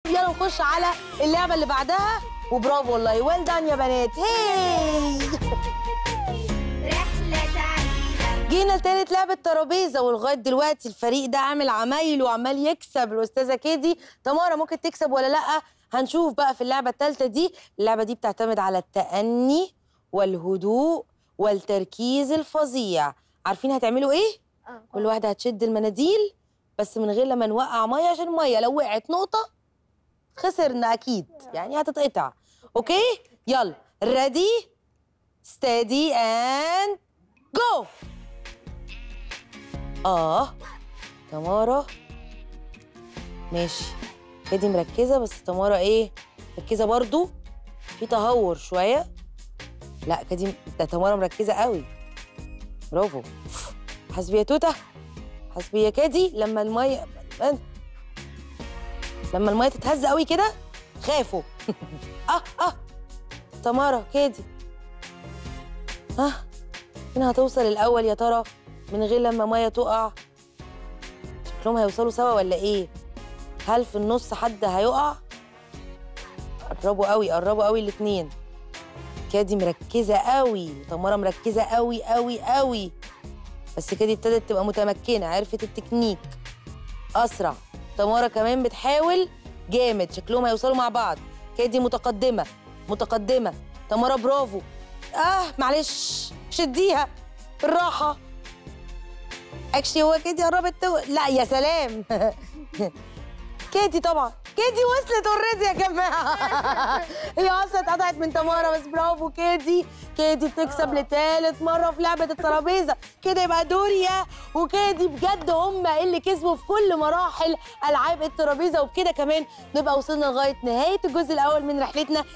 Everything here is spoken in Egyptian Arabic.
يلا نخش على اللعبه اللي بعدها وبرافو والله ويل دان يا بنات هي رحلة سعيدة جينا لتالت لعبة ترابيزة ولغاية دلوقتي الفريق ده عامل عمايل وعمال يكسب الأستاذة كيدي تمارا ممكن تكسب ولا لأ هنشوف بقى في اللعبة التالتة دي اللعبة دي بتعتمد على التأني والهدوء والتركيز الفظيع عارفين هتعملوا ايه؟ كل واحدة هتشد المناديل بس من غير لما نوقع مية عشان المية لو وقعت نقطة خسرنا أكيد يعني هتتقطع أوكي؟ يلا ريدي ستادي اند جو اه تمارا ماشي كده مركزة بس تمارا ايه مركزة برضو في تهور شوية لا كده ده تمارا مركزة قوي برافو حسبي يا توتة حسبي يا كادي لما المية لما المية تتهز قوي كده خافوا اه اه تمارا كادي ها مين هتوصل الأول يا ترى من غير لما مية تقع شكلهم هيوصلوا سوا ولا إيه؟ هل في النص حد هيقع؟ قربوا قوي قربوا قوي الاتنين كادي مركزة قوي تمارا مركزة قوي قوي قوي بس كادي ابتدت تبقى متمكنة عرفت التكنيك أسرع تمارا كمان بتحاول جامد شكلهم هيوصلوا مع بعض كادي متقدمة متقدمة تمارا برافو اه معلش شديها بالراحه اكشلي هو كيدي قربت تو... لا يا سلام كيدي طبعا كيدي وصلت اوريدي يا جماعه هي اصلا اتقطعت من تمارا بس برافو كيدي كيدي بتكسب لثالث مره في لعبه الترابيزه كده يبقى دوريا وكيدي بجد هم اللي كسبوا في كل مراحل العاب الترابيزه وبكده كمان نبقى وصلنا لغايه نهايه الجزء الاول من رحلتنا